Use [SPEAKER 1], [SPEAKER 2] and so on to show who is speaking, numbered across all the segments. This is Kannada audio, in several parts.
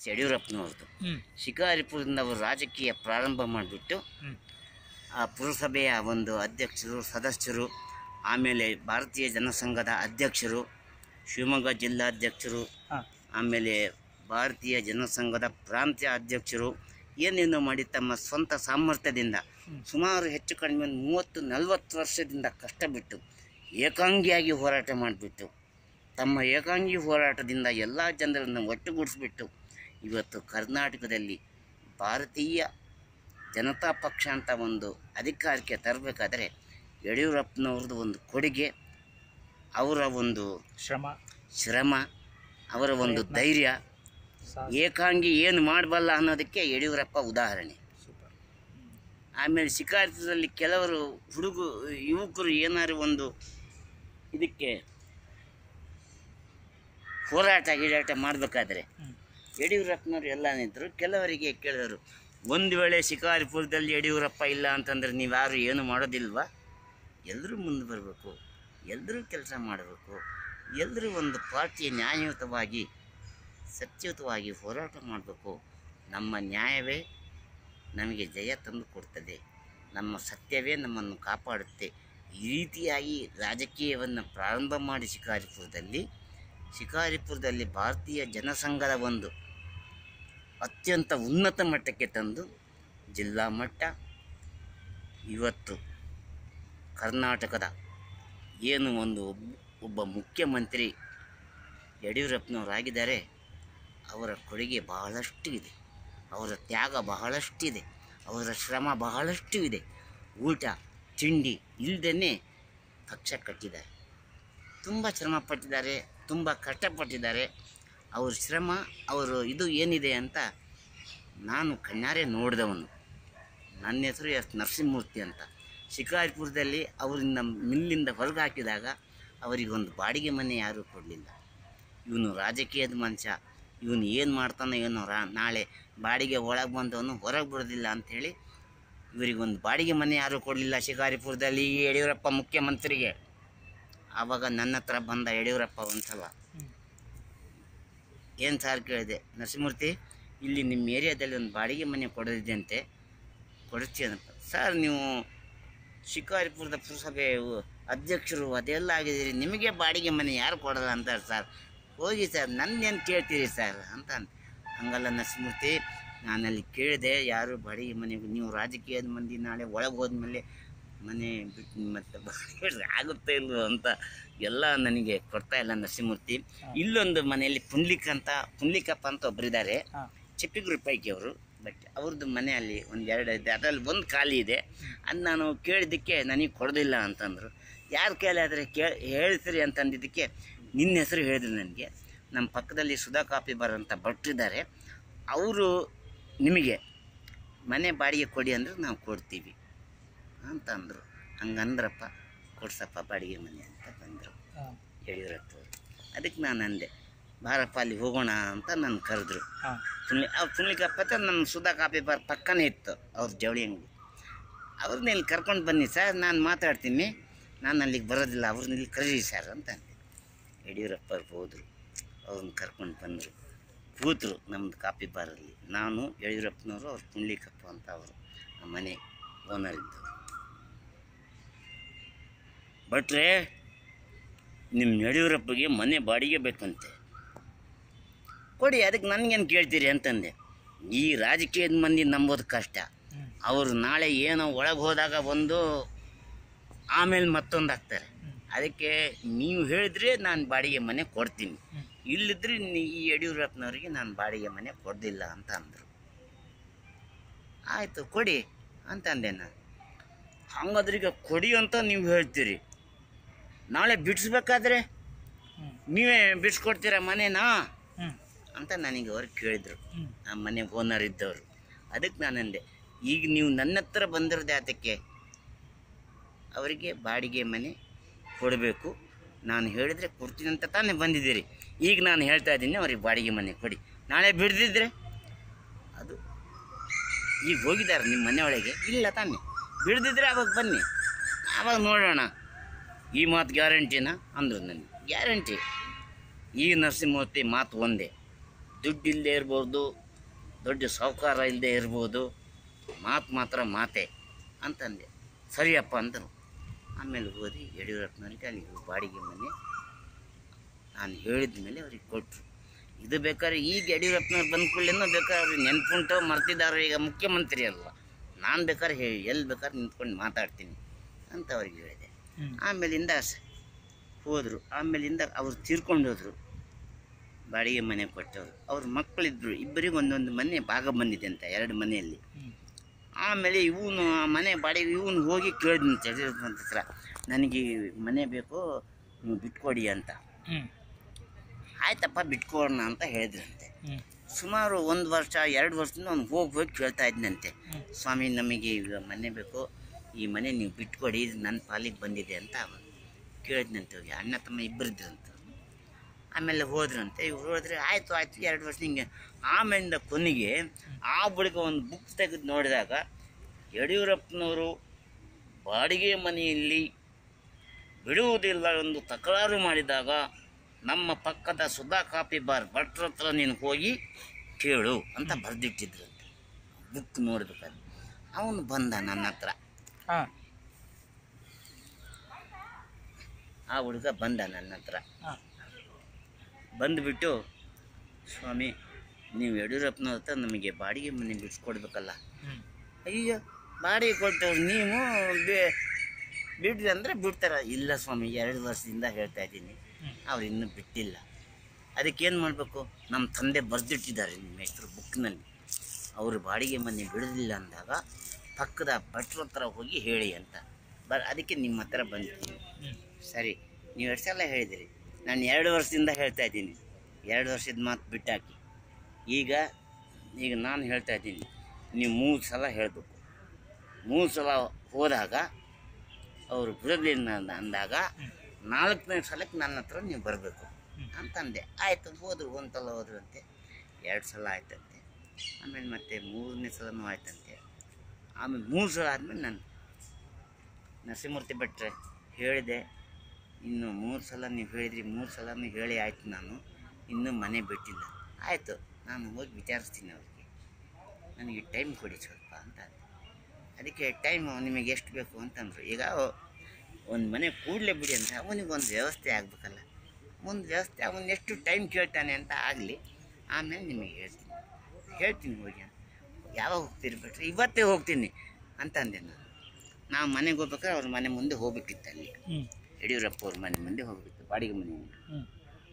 [SPEAKER 1] ಯಡಿಯೂರಪ್ಪನವ್ರದ್ದು
[SPEAKER 2] ಹ್ಮ್
[SPEAKER 1] ಶಿಕಾರಿಪುರದಿಂದ ಅವರು ರಾಜಕೀಯ ಪ್ರಾರಂಭ ಮಾಡಿಬಿಟ್ಟು
[SPEAKER 2] ಹ್ಮ್
[SPEAKER 1] ಆ ಪುರಸಭೆಯ ಒಂದು ಅಧ್ಯಕ್ಷರು ಸದಸ್ಯರು ಆಮೇಲೆ ಭಾರತೀಯ ಜನಸಂಘದ ಅಧ್ಯಕ್ಷರು ಶಿವಮೊಗ್ಗ ಜಿಲ್ಲಾಧ್ಯಕ್ಷರು
[SPEAKER 2] ಹಾ
[SPEAKER 1] ಆಮೇಲೆ ಭಾರತೀಯ ಜನಸಂಘದ ಪ್ರಾಂತ್ಯ ಅಧ್ಯಕ್ಷರು ಏನೇನೋ ಮಾಡಿ ತಮ್ಮ ಸ್ವಂತ ಸಾಮರ್ಥ್ಯದಿಂದ ಸುಮಾರು ಹೆಚ್ಚು ಕಡಿಮೆ ಒಂದು ಮೂವತ್ತು ನಲವತ್ತು ವರ್ಷದಿಂದ ಕಷ್ಟಬಿಟ್ಟು ಏಕಾಂಗಿಯಾಗಿ ಹೋರಾಟ ಮಾಡಿಬಿಟ್ಟು ತಮ್ಮ ಏಕಾಂಗಿ ಹೋರಾಟದಿಂದ ಎಲ್ಲ ಜನರನ್ನು ಒಟ್ಟುಗೂಡಿಸ್ಬಿಟ್ಟು ಇವತ್ತು ಕರ್ನಾಟಕದಲ್ಲಿ ಭಾರತೀಯ ಜನತಾ ಪಕ್ಷ ಅಂತ ಒಂದು ಅಧಿಕಾರಕ್ಕೆ ತರಬೇಕಾದ್ರೆ ಯಡಿಯೂರಪ್ಪನವ್ರದ್ದು ಒಂದು ಕೊಡುಗೆ ಅವರ ಒಂದು
[SPEAKER 2] ಶ್ರಮ
[SPEAKER 1] ಶ್ರಮ ಅವರ ಒಂದು ಧೈರ್ಯ
[SPEAKER 2] ಸಾಹಸ.
[SPEAKER 1] ಏಕಾಂಗಿ ಏನು ಮಾಡಬಲ್ಲ ಅನ್ನೋದಕ್ಕೆ ಯಡಿಯೂರಪ್ಪ ಉದಾಹರಣೆ
[SPEAKER 2] ಸೂಪರ್
[SPEAKER 1] ಆಮೇಲೆ ಶಿಕಾರಿಪುರದಲ್ಲಿ ಕೆಲವರು ಹುಡುಗ ಯುವಕರು ಏನಾದ್ರು ಒಂದು ಇದಕ್ಕೆ ಹೋರಾಟ ಗೀರಾಟ ಮಾಡಬೇಕಾದ್ರೆ
[SPEAKER 2] ಹ್ಮ್
[SPEAKER 1] ಯಡಿಯೂರಪ್ಪನವ್ರು ಎಲ್ಲ ನಿಂತರು ಕೆಲವರಿಗೆ ಕೇಳಿದರು ಒಂದು ವೇಳೆ ಶಿಕಾರಿಪುರದಲ್ಲಿ ಯಡಿಯೂರಪ್ಪ ಇಲ್ಲ ಅಂತಂದ್ರೆ ನೀವ್ಯಾರು ಏನು ಮಾಡೋದಿಲ್ವಾ ಎಲ್ಲರೂ ಮುಂದೆ ಬರಬೇಕು ಎಲ್ಲರೂ ಕೆಲಸ ಮಾಡಬೇಕು ಎಲ್ಲರೂ ಒಂದು ಪಾರ್ಟಿ ನ್ಯಾಯಯುತವಾಗಿ ಸತ್ಯಯುತವಾಗಿ ಹೋರಾಟ ಮಾಡಬೇಕು ನಮ್ಮ ನ್ಯಾಯವೇ ನಮಗೆ ಜಯ ತಂದು ಕೊಡ್ತದೆ ನಮ್ಮ ಸತ್ಯವೇ ನಮ್ಮನ್ನು ಕಾಪಾಡುತ್ತೆ ಈ ರೀತಿಯಾಗಿ ರಾಜಕೀಯವನ್ನು ಪ್ರಾರಂಭ ಮಾಡಿ ಶಿಕಾರಿಪುರದಲ್ಲಿ ಶಿಕಾರಿಪುರದಲ್ಲಿ ಭಾರತೀಯ ಜನಸಂಘದ ಒಂದು ಅತ್ಯಂತ ಉನ್ನತ ಮಟ್ಟಕ್ಕೆ ತಂದು ಜಿಲ್ಲಾ ಮಟ್ಟ ಇವತ್ತು ಕರ್ನಾಟಕದ ಏನು ಒಂದು ಒಬ್- ಒಬ್ಬ ಮುಖ್ಯಮಂತ್ರಿ ಯಡಿಯೂರಪ್ಪನವರಾಗಿದ್ದಾರೆ ಅವರ ಕೊಡುಗೆ ಬಹಳಷ್ಟು ಇದೆ ಅವರ ತ್ಯಾಗ ಬಹಳಷ್ಟಿದೆ ಅವರ ಶ್ರಮ ಬಹಳಷ್ಟು ಇದೆ ಊಟ ತಿಂಡಿ ಇಲ್ಲದೇ ಪಕ್ಷ ಕಟ್ಟಿದ್ದಾರೆ ತುಂಬ ಶ್ರಮ ಪಟ್ಟಿದ್ದಾರೆ ತುಂಬ ಕಷ್ಟಪಟ್ಟಿದ್ದಾರೆ ಅವ್ರ ಶ್ರಮ ಅವರು ಇದು ಏನಿದೆ ಅಂತ ನಾನು ಕಣ್ಣಾರೆ ನೋಡಿದವನು ನನ್ನ ಹೆಸರು ಎಸ್ ನರಸಿಂಹಮೂರ್ತಿ ಅಂತ ಶಿಕಾರಿಪುರದಲ್ಲಿ ಅವರಿಂದ ಮಿಲ್ಲಿಂದ ಹೊರಗೆ ಹಾಕಿದಾಗ ಅವರಿಗೊಂದು ಬಾಡಿಗೆ ಮನೆ ಯಾರೂ ಕೊಡಲಿಲ್ಲ ಇವನು ರಾಜಕೀಯದ ಮನುಷ್ಯ ಇವನು ಏನು ಮಾಡ್ತಾನೋ ಏನೋ ರಾ ನಾಳೆ ಬಾಡಿಗೆ ಒಳಗೆ ಬಂದವನು ಹೊರಗೆ ಬಿಡೋದಿಲ್ಲ ಅಂಥೇಳಿ ಇವರಿಗೊಂದು ಬಾಡಿಗೆ ಮನೆ ಯಾರೂ ಕೊಡಲಿಲ್ಲ ಶಿಕಾರಿಪುರದಲ್ಲಿ ಈ ಯಡಿಯೂರಪ್ಪ ಮುಖ್ಯಮಂತ್ರಿಗೆ ಆವಾಗ ನನ್ನ ಹತ್ರ ಬಂದ ಯಡಿಯೂರಪ್ಪ ಒಂದ್ಸಲ
[SPEAKER 2] ಹ್ಮ್
[SPEAKER 1] ಏನು ಸಾರ್ ಕೇಳಿದೆ ನರಸಿಂಹಮೂರ್ತಿ ಇಲ್ಲಿ ನಿಮ್ಮ ಏರಿಯಾದಲ್ಲಿ ಒಂದು ಬಾಡಿಗೆ ಮನೆ ಕೊಡೋದಿದೆಯಂತೆ ಕೊಡುತ್ತೀನಪ್ಪ ಸರ್ ನೀವು ಶಿಕಾರಿಪುರದ ಪುರಸಭೆ ಅಧ್ಯಕ್ಷರು ಅದೆಲ್ಲ ಆಗಿದ್ದೀರಿ ನಿಮಗೆ ಬಾಡಿಗೆ ಮನೆ ಯಾರು ಕೊಡಲ್ಲ ಅಂತಾರೆ ಸರ್ ಹೋಗಿ ಸರ್ ನನ್ನೇನು ಕೇಳ್ತೀರಿ ಸರ್ ಅಂತ ಅಂದೆ. ಹಂಗಲ್ಲ ನರಸಿಂಹಮೂರ್ತಿ ನಾನಲ್ಲಿ ಕೇಳಿದೆ ಯಾರು ಬಾಡಿಗೆ ಮನೆ ನೀವು ರಾಜಕೀಯದ ಮಂದಿ ನಾಳೆ ಒಳಗೆ ಹೋದ್ಮೇಲೆ ಮನೆ ಬಿಟ್ಟು ಮತ್ತೆ ಬಾಡಿಗೆ ಆಗುತ್ತೆ ಇಲ್ವೋ ಅಂತ ಎಲ್ಲ ನನಗೆ ಕೊಡ್ತಾ ಇಲ್ಲ ನರಸಿಂಹಮೂರ್ತಿ ಇಲ್ಲೊಂದು ಮನೆಯಲ್ಲಿ ಪುಂಡ್ಲಿಕ್ ಅಂತ ಪುಂಡ್ಲಿಕಪ್ಪ ಅಂತ ಒಬ್ಬರಿದ್ದಾರೆ
[SPEAKER 2] ಹಾ
[SPEAKER 1] ಚಿಪ್ಪಿಗುರು ಪೈಕಿ ಅವರು ಬಟ್ ಅವ್ರದ್ದು ಮನೆ ಅಲ್ಲಿ ಒಂದು ಎರಡು ಇದೆ ಅದರಲ್ಲಿ ಒಂದು ಖಾಲಿ ಇದೆ ಅದು ನಾನು ಕೇಳಿದ್ದಕ್ಕೆ ನನಗೆ ಕೊಡೋದಿಲ್ಲ ಅಂತಂದರು ಯಾರ ಕೈಲಿ ಆದರೆ ಕೇ ಹೇಳ್ತೀರಿ ಅಂತಂದಿದ್ದಕ್ಕೆ ನಿನ್ನ ಹೆಸರು ಹೇಳಿದ್ರು ನನಗೆ ನಮ್ಮ ಪಕ್ಕದಲ್ಲಿ ಸುಧಾ ಕಾಪಿ ಬರೋಂಥ ಭಟ್ರಿದ್ದಾರೆ ಅವರು ನಿಮಗೆ ಮನೆ ಬಾಡಿಗೆ ಕೊಡಿ ಅಂದ್ರೆ ನಾವು ಕೊಡ್ತೀವಿ ಅಂತ ಅಂದರು ಹಂಗಂದ್ರಪ್ಪ ಕೊಡ್ಸಪ್ಪ ಬಾಡಿಗೆ ಮನೆ ಅಂತ ಬಂದರು
[SPEAKER 2] ಹಾ
[SPEAKER 1] ಯಡಿಯೂರಪ್ಪ ಅವರು ಅದಕ್ಕೆ ನಾನು ಅಂದೆ ಬಾರಪ್ಪ ಅಲ್ಲಿ ಹೋಗೋಣ ಅಂತ ನನ್ನ ಕರೆದ್ರು
[SPEAKER 2] ಹಾ
[SPEAKER 1] ಪುಣ್ಯ ಅವ್ರು ಪುಣ್ಯಕಪ್ಪ ಅಂತ ನನ್ನ ಸುಧಾ ಕಾಪಿ ಬಾರ್ ಪಕ್ಕನೇ ಇತ್ತು ಅವ್ರ ಜವಳಿ ಅಂಗಡಿ ಅವ್ರನ್ನ ಇಲ್ಲಿ ಕರ್ಕೊಂಡು ಬನ್ನಿ ಸರ್ ನಾನು ಮಾತಾಡ್ತೀನಿ ನಾನು ಅಲ್ಲಿಗೆ ಬರೋದಿಲ್ಲ ಅವ್ರನ್ನ ಇಲ್ಲಿ ಕರೀರಿ ಸರ್ ಅಂತ ಅಂದೆ ಯಡಿಯೂರಪ್ಪ ಅವ್ರು ಹೋದರು ಅವ್ರನ್ನ ಕರ್ಕೊಂಡು ಬಂದರು ಕೂತರು ನಮ್ಮದು ಕಾಪಿ ಬಾರಲ್ಲಿ ನಾನು ಯಡಿಯೂರಪ್ಪನವರು ಅವ್ರು ಪುಂಡ್ಲಿಕಪ್ಪ ಅಂತ ಅವರು ಆ ಮನೆ ಓನರ್ ಇದ್ದವರು ಭಟ್ರೆ ನಿಮ್ಮ ಯಡಿಯೂರಪ್ಪಗೆ ಮನೆ ಬಾಡಿಗೆ ಬೇಕಂತೆ ಕೊಡಿ ಅದಕ್ಕೆ ನನಗೇನು ಕೇಳ್ತೀರಿ ಅಂತಂದೆ ಈ ರಾಜಕೀಯದ ಮಂದಿ ನಂಬೋದು ಕಷ್ಟ
[SPEAKER 2] ಹ್ಮ್
[SPEAKER 1] ಅವರು ನಾಳೆ ಏನೋ ಒಳಗೆ ಹೋದಾಗ ಒಂದು ಆಮೇಲೆ ಮತ್ತೊಂದು ಆಗ್ತಾರೆ
[SPEAKER 2] ಹ್ಮ್.
[SPEAKER 1] ಅದಕ್ಕೆ ನೀವು ಹೇಳಿದ್ರೆ ನಾನು ಬಾಡಿಗೆ ಮನೆ ಕೊಡ್ತೀನಿ
[SPEAKER 2] ಹ್ಮ್.
[SPEAKER 1] ಇಲ್ಲಿದ್ರೆ ನೀ- ಈ ಯಡಿಯೂರಪ್ಪನವರಿಗೆ ನಾನು ಬಾಡಿಗೆ ಮನೆ ಕೊಡಲಿಲ್ಲ ಅಂತ ಅಂದರು ಆಯಿತು ಕೊಡಿ ಅಂತ ಅಂದೆ ನಾನು ಹಂಗಾದ್ರೆ ಈಗ ಕೊಡಿ ಅಂತ ನೀವು ಹೇಳ್ತೀರಿ ನಾಳೆ ಬಿಡಿಸ್ಬೇಕಾದ್ರೆ
[SPEAKER 2] ಹ್ಮ್
[SPEAKER 1] ನೀವೇ ಬಿಡಿಸ್ಕೊಡ್ತೀರಾ ಮನೆನಾ
[SPEAKER 2] ಹ್ಮ್
[SPEAKER 1] ಅಂತ ನನಗೆ ಅವ್ರು ಕೇಳಿದರು
[SPEAKER 2] ಹ್ಮ್
[SPEAKER 1] ಆ ಮನೆ ಓನರ್ ಇದ್ದವರು ಅದಕ್ಕೆ ನಾನು ಅಂದೆ ಈಗ ನೀವು ನನ್ನ ಹತ್ರ ಬಂದಿರೋದು ಅದಕ್ಕೆ ಅವರಿಗೆ ಬಾಡಿಗೆ ಮನೆ ಕೊಡಬೇಕು ನಾನು ಹೇಳಿದರೆ ಕೊಡ್ತೀನಿ ಅಂತ ತಾನೇ ಬಂದಿದ್ದೀರಿ ಈಗ ನಾನು ಹೇಳ್ತಾ ಇದ್ದೀನಿ ಅವ್ರಿಗೆ ಬಾಡಿಗೆ ಮನೆ ಕೊಡಿ ನಾಳೆ ಬಿಡ್ದಿದ್ರೆ ಅದು ಈಗ ಹೋಗಿದ್ದಾರೆ ನಿಮ್ಮ ಮನೆಯೊಳಗೆ ಇಲ್ಲ ತಾನೇ ಬಿಡ್ದಿದ್ರೆ ಅವಾಗ ಬನ್ನಿ ಆವಾಗ ನೋಡೋಣ ಈ ಮಾತು ಗ್ಯಾರಂಟಿನಾ ಅಂದರು ನನಗೆ ಗ್ಯಾರಂಟಿ ಈ ನರಸಿಂಹಮೂರ್ತಿ ಮಾತು ಒಂದೇ ದುಡ್ಡು ಇಲ್ಲದೆ ಇರ್ಬೋದು ದೊಡ್ಡ ಸಾಹುಕಾರ ಇಲ್ಲದೆ ಇರ್ಬೋದು ಮಾತು ಮಾತ್ರ ಮಾತೆ ಅಂತಂದೆ ಸರಿಯಪ್ಪ ಅಂದರು ಆಮೇಲೆ ಹೋದಿ ಯಡಿಯೂರಪ್ಪನವ್ರಿಗೆ ಅಲ್ಲಿ ಬಾಡಿಗೆ ಮನೆ ನಾನು ಹೇಳಿದ ಮೇಲೆ ಅವ್ರಿಗೆ ಕೊಟ್ಟರು ಇದು ಬೇಕಾದ್ರೆ ಈಗ ಯಡಿಯೂರಪ್ಪನವ್ರು ಬಂದ ಕೂಡಲೇನೋ ಬೇಕಾದ್ರೆ ಅವ್ರಿಗೆ ನೆನ್ಪುಂಟು ಮರ್ತಿದ್ದಾರೆ ಈಗ ಮುಖ್ಯಮಂತ್ರಿ ಅಲ್ವಾ ನಾನು ಬೇಕಾದ್ರೆ ಹೇಳಿ ಎಲ್ಲಿ ಬೇಕಾದ್ರೆ ನಿಂತ್ಕೊಂಡು ಮಾತಾಡ್ತೀನಿ ಅಂತ ಅವ್ರಿಗೆ ಹೇಳಿದೆ
[SPEAKER 2] ಹ್ಮ್.
[SPEAKER 1] ಆಮೇಲಿಂದ ಸ- ಹೋದರು ಆಮೇಲಿಂದ ಅವ್ರು ತೀರ್ಕೊಂಡು ಹೋದರು ಬಾಡಿಗೆ ಮನೆ ಕೊಟ್ಟವರು ಅವ್ರ ಮಕ್ಕಳಿದ್ರು ಇಬ್ಬರಿಗೆ ಒಂದೊಂದು ಮನೆ ಭಾಗ ಬಂದಿದೆ ಅಂತ ಎರಡು ಮನೆಯಲ್ಲಿ
[SPEAKER 2] ಹ್ಮ್.
[SPEAKER 1] ಆಮೇಲೆ ಇವನು ಆ ಮನೆ ಬಾಡಿಗೆ ಇವನು ಹೋಗಿ ಕೇಳಿದಂತೆ ಯಡಿಯೂರಪ್ಪನ ಹತ್ರ ನನಗೆ ಈ ಮನೆ ಬೇಕು ನೀವು ಬಿಟ್ಕೊಡಿ ಅಂತ
[SPEAKER 2] ಹ್ಮ್.
[SPEAKER 1] ಆಯ್ತಪ್ಪ ಬಿಟ್ಕೊಡೋಣ ಅಂತ ಹೇಳಿದ್ರಂತೆ
[SPEAKER 2] ಹ್ಮ್.
[SPEAKER 1] ಸುಮಾರು ಒಂದು ವರ್ಷ ಎರಡು ವರ್ಷದಿಂದ ಅವ್ನು ಹೋಗಿ ಹೋಗಿ ಕೇಳ್ತಾ ಇದ್ನಂತೆ
[SPEAKER 2] ಹ್ಮ್.
[SPEAKER 1] ಸ್ವಾಮಿ ನಮಗೆ ಈಗ ಮನೆ ಬೇಕು ಈ ಮನೆ ನೀವು ಬಿಟ್ಕೊಡಿ ಇದು ನನ್ನ ಪಾಲಿಗೆ ಬಂದಿದೆ ಅಂತ ಅವನು ಕೇಳಿದ್ನಂತೆ ಹೋಗಿ ಅಣ್ಣ ತಮ್ಮ ಇಬ್ಬರಿದ್ರಂತ ಆಮೇಲೆ ಹೋದ್ರಂತೆ ಇವ್ರು ಹೋದ್ರೆ ಆಯಿತು ಆಯಿತು ಎರಡು ವರ್ಷ ಹಿಂಗೆ ಆಮೇಲಿಂದ ಕೊನೆಗೆ ಆ ಬಳಿಕ ಒಂದು ಬುಕ್ ತೆಗೆದು ನೋಡಿದಾಗ ಯಡಿಯೂರಪ್ಪನವರು ಬಾಡಿಗೆ ಮನೆಯಲ್ಲಿ ಬಿಡುವುದಿಲ್ಲ ಎಂದು ತಕರಾರು ಮಾಡಿದಾಗ ನಮ್ಮ ಪಕ್ಕದ ಸುಧಾ ಕಾಪಿ ಬಾರ್ ಭಟ್ರ ಹತ್ರ ನೀನು ಹೋಗಿ ಕೇಳು ಅಂತ ಬರೆದಿಟ್ಟಿದ್ರಂತೆ ಬುಕ್ ನೋಡ್ಬೇಕಾದ್ರೆ ಅವನು ಬಂದ ನನ್ನ ಹತ್ರ
[SPEAKER 2] ಹಾ
[SPEAKER 1] ಆ ಹುಡುಗ ಬಂದ ನನ್ನ ಹತ್ರ
[SPEAKER 2] ಹಾ
[SPEAKER 1] ಬಂದುಬಿಟ್ಟು ಸ್ವಾಮಿ ನೀವು ಯಡಿಯೂರಪ್ಪನವ್ರ ಹತ್ರ ನಮಗೆ ಬಾಡಿಗೆ ಮನೆ ಬಿಡಿಸ್ಕೊಡ್ಬೇಕಲ್ಲ
[SPEAKER 2] ಹ್ಮ್.
[SPEAKER 1] ಅಯ್ಯೋ ಬಾಡಿಗೆ ಕೊಟ್ಟವ್ರು ನೀವು ಬೇ ಬಿಡ್ರಿ ಅಂದರೆ ಬಿಡ್ತಾರ ಇಲ್ಲ ಸ್ವಾಮಿ ಎರಡು ವರ್ಷದಿಂದ ಹೇಳ್ತಾ ಇದ್ದೀನಿ
[SPEAKER 2] ಹ್ಮ್.
[SPEAKER 1] ಅವ್ರು ಇನ್ನೂ ಬಿಟ್ಟಿಲ್ಲ ಅದಕ್ಕೇನು ಮಾಡಬೇಕು ನಮ್ಮ ತಂದೆ ಬರೆದಿಟ್ಟಿದ್ದಾರೆ ನಿಮ್ಮ ಹೆಸರು ಬುಕ್ನಲ್ಲಿ ಅವರು ಬಾಡಿಗೆ ಮನೆ ಬಿಡಲಿಲ್ಲ ಅಂದಾಗ ಪಕ್ಕದ ಭಟ್ರ ಹತ್ರ ಹೋಗಿ ಹೇಳಿ ಅಂತ ಬರ್ ಅದಕ್ಕೆ ನಿಮ್ಮ ಹತ್ರ ಬಂದಿದ್ದೀನಿ
[SPEAKER 2] ಹ್ಮ್.
[SPEAKER 1] ಸರಿ ನೀವು ಎಷ್ಟು ಸಲ ಹೇಳಿದಿರಿ ನಾನು ಎರಡು ವರ್ಷದಿಂದ ಹೇಳ್ತಾ ಇದ್ದೀನಿ ಎರಡು ವರ್ಷದ ಮಾತು ಬಿಟ್ಟಾಕಿ ಈಗ ಈಗ ನಾನು ಹೇಳ್ತಾ ಇದ್ದೀನಿ ನೀವು ಮೂರು ಸಲ ಹೇಳಬೇಕು ಮೂರು ಸಲ ಹೋದಾಗ ಅವರು ಬಿಡಲಿಲ್ಲ ಅಂದ- ಅಂದಾಗ ನಾಲ್ಕನೇ ಸಲಕ್ಕೆ ನನ್ನ ಹತ್ರ ನೀವು ಬರಬೇಕು ಅಂತಂದೆ ಆಯಿತು ಹೋದ್ರು ಒಂದು ಸಲ ಹೋದ್ರಂತೆ ಎರಡು ಸಲ ಆಯ್ತಂತೆ ಆಮೇಲೆ ಮತ್ತೆ ಮೂರನೇ ಸಲನೂ ಆಯ್ತಂತೆ ಆಮೇಲೆ ಮೂರು ಸಲ ಆದಮೇಲೆ ನಾನು ನರಸಿಂಹಮೂರ್ತಿ ಭಟ್ರೆ ಹೇಳಿದೆ ಇನ್ನು ಮೂರು ಸಲ ನೀವು ಹೇಳಿದ್ರಿ ಮೂರು ಸಲನೂ ಹೇಳಿ ಆಯಿತು ನಾನು ಇನ್ನೂ ಮನೆ ಬಿಟ್ಟಿಲ್ಲ ಆಯಿತು ನಾನು ಹೋಗಿ ವಿಚಾರಿಸ್ತೀನಿ ಅವ್ರಿಗೆ ನನಗೆ ಟೈಮ್ ಕೊಡಿ ಸ್ವಲ್ಪ ಅಂತ ಅಂದೆ. ಅದಕ್ಕೆ ಟೈಮು ನಿಮಗೆ ಎಷ್ಟು ಬೇಕು ಅಂತಂದರು ಈಗ ಒಂದು ಮನೆ ಕೂಡಲೇ ಬಿಡಿ ಅಂದರೆ ಅವನಿಗೊಂದು ವ್ಯವಸ್ಥೆ ಆಗಬೇಕಲ್ಲ ಒಂದು ವ್ಯವಸ್ಥೆ ಅವನು ಎಷ್ಟು ಟೈಮ್ ಕೇಳ್ತಾನೆ ಅಂತ ಆಗಲಿ ಆಮೇಲೆ ನಿಮಗೆ ಹೇಳ್ತೀನಿ ಹೇಳ್ತೀನಿ ಹೋಗಿ ಅಂತ. ಯಾವಾಗ ಹೋಗ್ತೀರಿ ಬಿಟ್ರೆ ಇವತ್ತೇ ಹೋಗ್ತೀನಿ ಅಂತ ಅಂದೆ ನಾನು ನಾವು ಮನೆಗೆ ಹೋಗ್ಬೇಕಾದ್ರೆ ಅವ್ರ ಮನೆ ಮುಂದೆ ಹೋಗ್ಬೇಕಿತ್ತು ಅಲ್ಲಿ
[SPEAKER 2] ಹ್ಮ್.
[SPEAKER 1] ಯಡಿಯೂರಪ್ಪ ಅವ್ರ ಮನೆ ಮುಂದೆ ಹೋಗ್ಬೇಕಿತ್ತು ಬಾಡಿಗೆ ಮನೆ ಮುಂದೆ
[SPEAKER 2] ಹ್ಮ್.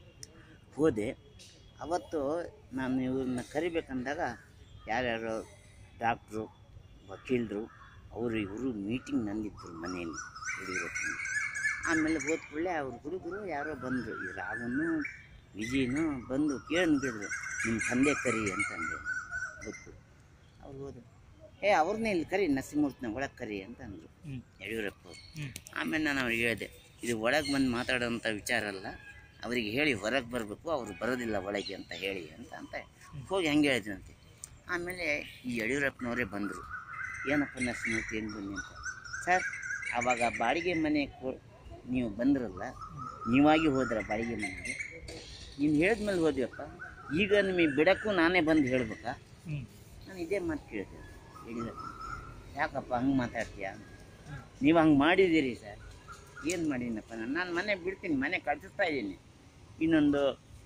[SPEAKER 1] ಹೋದೆ ಅವತ್ತು ನಾನು ಇವ್ರನ್ನ ಕರಿಬೇಕಂದಾಗ ಯಾರ್ಯಾರು ಡಾಕ್ಟ್ರು ವಕೀಲರು ಅವರು ಇವರು ಮೀಟಿಂಗ್ ನಂದಿದ್ರು ಮನೆಯಲ್ಲಿ ಯಡಿಯೂರಪ್ಪನ ಆಮೇಲೆ ಹೋದ ಕೂಡಲೇ ಅವ್ರ ಹುಡುಗರು ಯಾರೋ ಬಂದರು ಈ ರಾಘವನು ವಿಜಯನು ಬಂದು ಕೇಳಿ ಕೇಳಿದ್ರು ನಿಮ್ಮ ತಂದೆ ಕರಿ ಅಂತಂದೆ ಗೊತ್ತು ಅವ್ರು ಹೋದ್ರು ಏ ಅವ್ರನ್ನೇ ಇಲ್ಲಿ ಕರಿ ನರಸಿಂಹಮೂರ್ತಿನ ಒಳಗೆ ಕರಿ ಅಂತ ಅಂದರು
[SPEAKER 2] ಹ್ಮ್.
[SPEAKER 1] ಯಡಿಯೂರಪ್ಪ ಅವರು
[SPEAKER 2] ಹ್ಮ್.
[SPEAKER 1] ಆಮೇಲೆ ನಾನು ಅವ್ರಿಗೆ ಹೇಳಿದೆ ಇದು ಒಳಗೆ ಬಂದು ಮಾತಾಡೋಂಥ ವಿಚಾರ ಅಲ್ಲ ಅವರಿಗೆ ಹೇಳಿ ಹೊರಗೆ ಬರಬೇಕು ಅವರು ಬರೋದಿಲ್ಲ ಒಳಗೆ ಅಂತ ಹೇಳಿ ಅಂತ ಅಂತ ಹೋಗಿ ಹಂಗೆ ಹೇಳಿದ್ರಂತೆ ಆಮೇಲೆ ಈ ಯಡಿಯೂರಪ್ಪನವರೇ ಬಂದರು ಏನಪ್ಪ ನರಸಿಂಹಮೂರ್ತಿ ಏನು ಬನ್ನಿ ಅಂತ ಸರ್ ಆವಾಗ ಬಾಡಿಗೆ ಮನೆ ಕೊ ನೀವು ಬಂದ್ರಲ್ಲ ನೀವಾಗಿ ಹೋದ್ರ ಬಾಡಿಗೆ ಮನೆಗೆ ನೀನು ಹೇಳಿದ್ಮೇಲೆ ಹೋದ್ವಪ್ಪ ಈಗ ನಿಮಗೆ ಬಿಡಕ್ಕೂ ನಾನೇ ಬಂದು ಹೇಳ್ಬೇಕಾ
[SPEAKER 2] ಹ್ಮ್.
[SPEAKER 1] ನಾನು ಇದೇ ಮಾತು ಕೇಳಿದೆ ಯಡಿಯೂರಪ್ಪ ಯಾಕಪ್ಪ ಹಂಗೆ ಮಾತಾಡ್ತೀಯ
[SPEAKER 2] ಹ್ಮ್.
[SPEAKER 1] ನೀವು ಹಂಗೆ ಮಾಡಿದ್ದೀರಿ ಸರ್ ಏನು ಮಾಡೀನಪ್ಪ ನಾನು ನಾನು ಮನೆ ಬಿಡ್ತೀನಿ ಮನೆ ಕಳಿಸ್ತಾ ಇದ್ದೀನಿ ಇನ್ನೊಂದು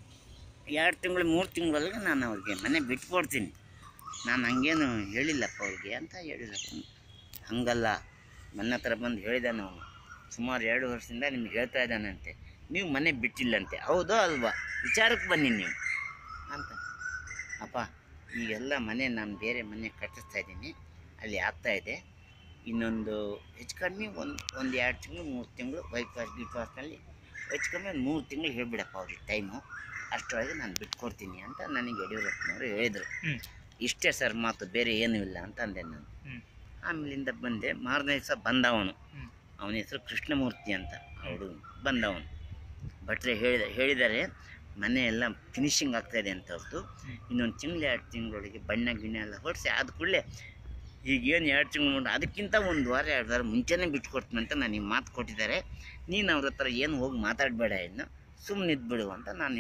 [SPEAKER 1] ಎರಡು ತಿಂಗಳು ಮೂರು ತಿಂಗಳೊಳಗೆ ನಾನು ಅವ್ರಿಗೆ ಮನೆ ಬಿಟ್ಕೊಡ್ತೀನಿ ನಾನು ಹಂಗೇನು ಹೇಳಿಲ್ಲಪ್ಪ ಅವ್ರಿಗೆ ಅಂತ ಹೇಳಿರಪ್ಪ ಹಂಗಲ್ಲ ನನ್ನ ಹತ್ರ ಬಂದು ಹೇಳಿದಾನೆ ಅವನು ಸುಮಾರು ಎರಡು ವರ್ಷದಿಂದ ನಿಮ್ಗೆ ಹೇಳ್ತಾ ಇದ್ದಾನಂತೆ ನೀವು ಮನೆ ಬಿಟ್ಟಿಲ್ಲಂತೆ ಹೌದೋ ಅಲ್ವಾ ವಿಚಾರಕ್ಕೆ ಬನ್ನಿ ನೀವು ಅಂತ ಅಪ್ಪ ಈಗೆಲ್ಲ ಮನೆ ನಾನು ಬೇರೆ ಮನೆ ಕಟ್ಟಿಸ್ತಾ ಇದ್ದೀನಿ ಅಲ್ಲಿ ಆಗ್ತಾ ಇದೆ ಇನ್ನೊಂದು ಹೆಚ್ಚು ಕಮ್ಮಿ ಒಂದು ಒಂದು ಎರಡು ತಿಂಗಳು ಮೂರು ತಿಂಗಳು ಬೈಪಾಸ್ ಗಿಪಾಸ್ನಲ್ಲಿ ಹೆಚ್ಚು ಕಮ್ಮಿ ಒಂದು ಮೂರು ತಿಂಗಳು ಹೇಳ್ಬಿಡಪ್ಪ ಅವ್ರಿಗೆ ಟೈಮು ಅಷ್ಟರೊಳಗೆ ನಾನು ಬಿಟ್ಕೊಡ್ತೀನಿ ಅಂತ ನನಗೆ ಯಡಿಯೂರಪ್ಪನವರು ಹೇಳಿದರು
[SPEAKER 2] ಹ್ಮ್.
[SPEAKER 1] ಇಷ್ಟೇ ಸರ್ ಮಾತು ಬೇರೆ ಏನೂ ಇಲ್ಲ ಅಂತ ಅಂದೆ ನಾನು
[SPEAKER 2] ಹ್ಮ್.
[SPEAKER 1] ಆಮೇಲಿಂದ ಬಂದೆ ಮಾರನೇ ದಿವಸ ಬಂದವನು
[SPEAKER 2] ಹ್ಮ್.
[SPEAKER 1] ಅವನ ಹೆಸರು ಕೃಷ್ಣಮೂರ್ತಿ ಅಂತ ಅವಳು ಬಂದವನು ಭಟ್ರೆ ಹೇಳಿದ ಹೇಳಿದ್ದಾರೆ ಮನೆ ಎಲ್ಲ ಫಿನಿಶಿಂಗ್ ಆಗ್ತಾ ಇದೆ ಅಂತ ಅವ್ರದ್ದು
[SPEAKER 2] ಹ್ಮ್.
[SPEAKER 1] ಇನ್ನೊಂದು ತಿಂಗಳು ಎರಡು ತಿಂಗಳೊಳಗೆ ಬಣ್ಣ ಗಿಣ್ಣ ಎಲ್ಲ ಹೊಡಿಸಿ ಆದ ಕೂಡಲೇ ಈಗೇನು ಎರಡು ತಿಂಗಳು ಮುಂದೆ ಅದಕ್ಕಿಂತ ಒಂದು ವಾರ ಎರಡು ವಾರ ಮುಂಚೆನೇ ಬಿಟ್ಕೊಡ್ತೀನಿ ಅಂತ ನನಗೆ ಮಾತು ಕೊಟ್ಟಿದ್ದಾರೆ ನೀನು ಅವ್ರ ಹತ್ರ ಏನು ಹೋಗಿ ಮಾತಾಡಬೇಡ ಇನ್ನು ಸುಮ್ಮನೆ ಇದ್ಬಿಡು ಅಂತ ನಾನು